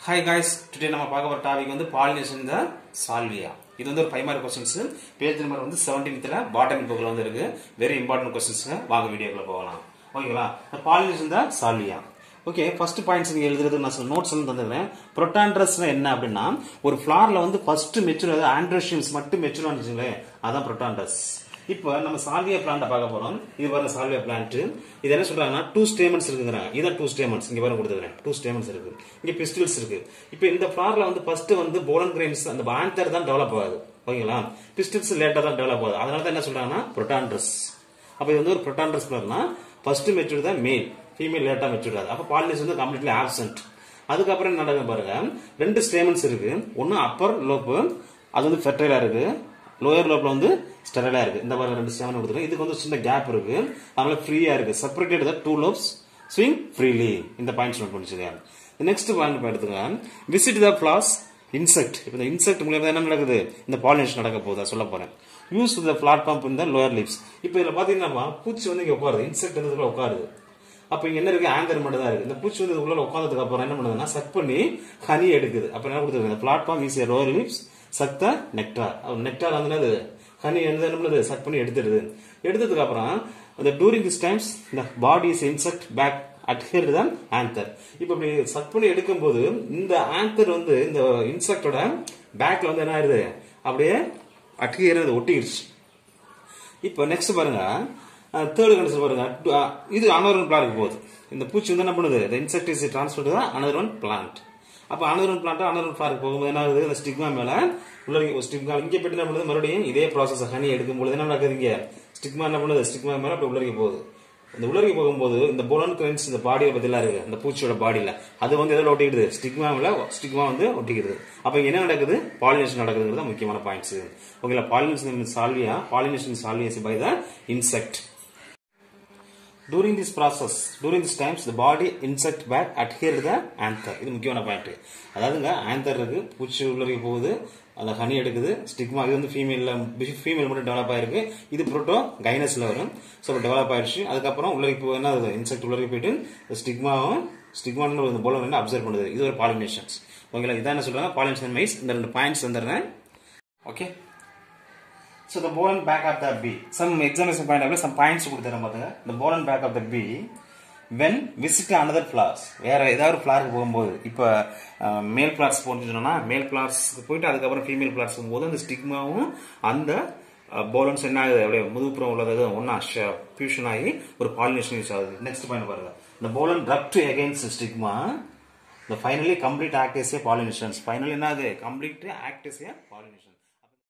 Hi guys today நம்ம பார்க்க போற டாபிக் வந்து பாலினேஷன் த சால்வியா இது வந்து ஒரு five mark questions page number வந்து செவன்டீன்த்ல பாட்டன் புக்ல வந்து இருக்கு வெரி இம்பார்ட்டன்ட் கொஸ்டின்ஸ் வாங்க வீடியோக்குள்ள போகலாம் ஓகேங்களா pollination the salvia okay first points நீங்க எழுதுறது நான் சில நோட்ஸ் வந்து தந்துடுறேன் புரோட்டான்ட்ரஸ்னா என்ன அப்படின்னா ஒரு ஃபிளார்ல வந்து ஃபர்ஸ்ட் மெச்சூர் அதாவது ஆண்ட்ரோஷியம்ஸ் மட்டும் மெச்சூர் ஆனிச்சுங்களேன் அதான் புரோட்டான்ட்ரஸ் இப்போ நம்ம சால்வியா பிளான்ட பார்க்க போறோம் இது பாருங்க சால்வியா பிளான்ட் இது என்ன சொல்றாங்கன்னா டூ ஸ்டேமெண்ட்ஸ் இருக்குங்கிறாங்க இதான் டூ ஸ்டேமெண்ட்ஸ் இங்க பாருங்க கொடுத்துக்கிறேன் டூ ஸ்டேமெண்ட்ஸ் இருக்கு இங்க பிஸ்டில்ஸ் இருக்கு இப்போ இந்த ஃபிளார்ல வந்து ஃபர்ஸ்ட் வந்து போலன் கிரைன்ஸ் அந்த ஆன்தர் தான் டெவலப் ஆகுது ஓகேங்களா பிஸ்டில்ஸ் லேட்டா தான் டெவலப் ஆகுது அதனால தான் என்ன சொல்றாங்கன்னா புரோட்டான்ட்ரஸ் அப்போ இது வந்து ஒரு புரோட்டான்ட்ரஸ் பிளார்னா ஃபர்ஸ்ட் மெச்சூர் தான் மேல் ஃபீமேல் லேட்டா மெச்சூர் ஆகுது அப்போ பாலினேஷன் வந்து கம்ப்ளீட்லி ஆப்சென்ட் அதுக்கப்புறம் என்ன நடக்குது பாருங்க ரெண்டு ஸ்டேமெண்ட்ஸ் இருக்கு ஒன்னு அப்பர் லோப்பு அது வந்து ஃபெர்டைலா இருக்கு லோயர் லோப்ல வந்து ஸ்டெரலா இருக்கு இந்த மாதிரி ரெண்டு ஸ்டேமன் கொடுத்துருக்கோம் இதுக்கு வந்து சின்ன கேப் இருக்கு அதனால ஃப்ரீயா இருக்கு separated the two lobes swing freely இந்த பாயிண்ட்ஸ் நோட் பண்ணிச்சுங்க நெக்ஸ்ட் பாயிண்ட் எடுத்துங்க விசிட் த பிளாஸ் இன்செக்ட் இப்போ இந்த இன்செக்ட் மூலியமா என்ன நடக்குது இந்த பாலினேஷன் நடக்க போகுதா சொல்ல போறேன் யூஸ் த பிளாட் பம்ப் இந்த லோயர் லிப்ஸ் இப்போ இதுல பாத்தீங்கன்னா பூச்சி வந்து இங்க உட்காருது இன்செக்ட் வந்து இதுல உட்காருது அப்ப இங்க என்ன இருக்கு ஆங்கர் மட்டும் தான் இருக்கு இந்த பூச்சி வந்து உள்ள உட்காந்ததுக்கு அப்புறம் என்ன பண்ணுதுன்னா சக் பண்ணி ஹனி எடுக்குது அப்ப என்ன கொடுத்துருக்கு இந்த பிளாட்ஃபார்ம் ஈஸ் லோயர் லிப்ஸ் சக்த நெக்டார் நெக்டார் வந்து என்னது ஹனி வந்து என்ன பண்ணுது சக் பண்ணி எடுத்துடுது எடுத்ததுக்கு அப்புறம் அந்த டூரிங் திஸ் டைம்ஸ் இந்த body is insect back adhered தான் ஆன்தர் இப்போ இப்படி சக் பண்ணி எடுக்கும்போது இந்த ஆன்தர் வந்து இந்த இன்செக்டோட பேக்ல வந்து என்ன ஆயிருது அப்படியே அட்ஹேர் ஒட்டிடுச்சு இப்போ நெக்ஸ்ட் பாருங்க தேர்ட் கண்டிஷன் பாருங்க அஹ் இது அனதர் ஒன் பிளான்ட் போகுது இந்த பூச்சி வந்து என்ன பண்ணுது இந்த இன்செக்ட் இஸ் டிரான்ஸ்ஃபர் தான் அனதர் ஒன் பிளான்ட் அப்ப another one plant another one flower போகும்போது என்ன ஆகுது இந்த ஸ்டிக்மா மேல உள்ள ஸ்டிக்மா இங்க போயிட்டு என்ன பண்ணுது மறுபடியும் இதே ப்ராசஸ் ஹனி எடுக்கும்போது என்ன நடக்குது இங்க ஸ்டிக்மா என்ன பண்ணுது ஸ்டிக்மா மேல அப்படி உள்ளரிக்க போகுது இந்த உலர்கி போகும்போது இந்த போலன் கிரைன்ஸ் இந்த பாடியை பத்திலாம் இருக்கு இந்த பூச்சியோட பாடியில அது வந்து எதில் ஒட்டிக்கிடுது ஸ்டிக்மா மேல ஸ்டிக்மா வந்து ஒட்டிக்கிறது அப்ப இங்க என்ன நடக்குது பாலினேஷன் நடக்குதுங்கிறது முக்கியமான பாயிண்ட்ஸ் ஓகேங்களா pollination salvia pollination salvias by the insect during this process during this times the body insect back adhere the anther இது முக்கியமான பாயிண்ட் அதாவதுங்க ஆந்தர் இருக்கு பூச்சி உள்ளரிக்க போகுது அந்த ஹனி எடுக்குது ஸ்டிக்மா இது வந்து ஃபீமேல்ல ஃபீமேல் மட்டும் டெவலப் ஆயிருக்கு இது புரோட்டோ கைனஸ்ல வரும் ஸோ டெவலப் ஆயிடுச்சு அதுக்கப்புறம் உள்ளரிக்கு போ என்ன இன்செக்ட் உள்ளரிக்கு போயிட்டு ஸ்டிக்மாவும் ஸ்டிக்மான்னு ஒரு போல வந்து அப்சர்வ் பண்ணுது இது ஒரு பாலினேஷன்ஸ் ஓகேங்களா இதான் என்ன சொல்றாங்க பாலினேஷன் மைஸ் இந்த ரெண்டு பாயிண்ட்ஸ் வந்துடுறேன் okay So the ball and back of the bee. Some examination point of some points கொடுத்துறேன் பாத்துங்க. The ball and back of the bee when visit another flowers. வேற ஏதாவது ஒரு ஃபிளாருக்கு போகும்போது இப்போ மேல் ஃபிளார்ஸ் போனோம்னா மேல் ஃபிளார்ஸ்க்கு போயிட்டு அதுக்கப்புறம் ஃபீமேல் ஃபிளார்ஸ் போகும்போது அந்த ஸ்டிக்மாவும் அந்த போலன்ஸ் என்ன ஆகுது அப்படியே முதுகுப்புறம் உள்ளது ஒன்னா ஃபியூஷன் ஆகி ஒரு பாலினேஷன் யூஸ் ஆகுது நெக்ஸ்ட் பாயிண்ட் பாருங்க இந்த pollen rub to against stigma இந்த finally complete act is a pollinations finally என்ன ஆகுது complete act is a pollination